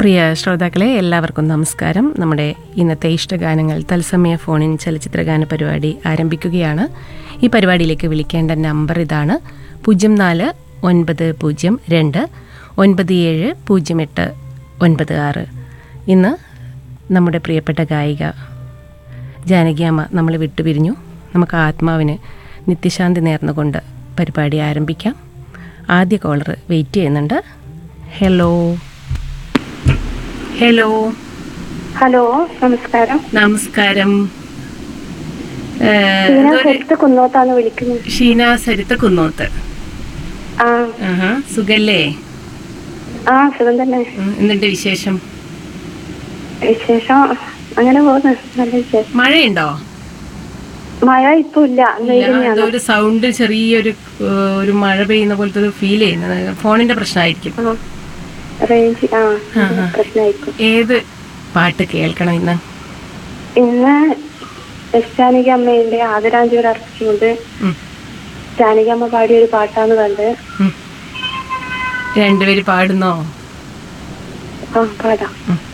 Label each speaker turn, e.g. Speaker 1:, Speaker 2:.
Speaker 1: പ്രിയ ശ്രോതാക്കളെ എല്ലാവർക്കും നമസ്കാരം നമ്മുടെ ഇന്നത്തെ ഇഷ്ടഗാനങ്ങൾ തത്സമയ ഫോണിൻ ചലച്ചിത്രഗാന പരിപാടി ആരംഭിക്കുകയാണ് ഈ പരിപാടിയിലേക്ക് വിളിക്കേണ്ട നമ്പർ ഇതാണ് പൂജ്യം നാല് ഒൻപത് പൂജ്യം രണ്ട് ഒൻപത് ഏഴ് പൂജ്യം എട്ട് ഒൻപത് ആറ് ഇന്ന് നമ്മുടെ പ്രിയപ്പെട്ട ഗായിക ജാനകിയമ്മ നമ്മൾ വിട്ടുപിരിഞ്ഞു നമുക്ക് ആത്മാവിന് നിത്യശാന്തി നേർന്നുകൊണ്ട് പരിപാടി ആരംഭിക്കാം ആദ്യ കോളർ വെയിറ്റ് ചെയ്യുന്നുണ്ട് ഹലോ ഹലോ
Speaker 2: ഹലോ നമസ്കാരം
Speaker 1: നമസ്കാരം ഏ,
Speaker 2: ഞാൻ
Speaker 1: ഇതൊരു
Speaker 2: ശരത്ത് കുന്നോത്താണ് വിളിക്കുന്നത്
Speaker 1: ഷീന സരിത്ത കുന്നോത്ത്
Speaker 2: ആ
Speaker 1: ആഹാ സുഖല്ലേ
Speaker 2: ആ സുഖം തന്നെ
Speaker 1: ഉം, എന്നിട്ട് വിശേഷം
Speaker 2: വിശേഷം അങ്ങനെ പോകുന്നു നല്ല വിശേഷം
Speaker 1: മഴയുണ്ടോ
Speaker 2: മഴ ഇപ്പൊ ഇല്ല
Speaker 1: ഇല്ല,
Speaker 2: വെയിൽ
Speaker 1: എന്തോ
Speaker 2: തന്നെയാണ്
Speaker 1: ഒരു സൗണ്ട് ചെറിയൊരു ഏ, ഒരു മഴ പെയ്യുന്ന പോലത്തെ ഒരു ഫീൽ ചെയ്യുന്നത് ഫോണിന്റെ പ്രശ്നമായിരിക്കും
Speaker 2: ആ റേഞ്ച് ആ
Speaker 1: ആ, ആ.
Speaker 2: പ്രശ്നമായിരിക്കും
Speaker 1: ഏത് പാട്ട് കേൾക്കണം ഇന്ന്
Speaker 2: ഇന്ന് എസ് ജാനകി അമ്മയുടെ ആദരാഞ്ജലി അർപ്പിച്ചുകൊണ്ട്
Speaker 1: ഉം,
Speaker 2: ജാനകി അമ്മ പാടിയ ഒരു പാട്ടാന്ന് കണ്ട്
Speaker 1: ഉം. രണ്ടുപേര് പാടുന്നോ
Speaker 2: ആ പാടാം
Speaker 1: ഉം.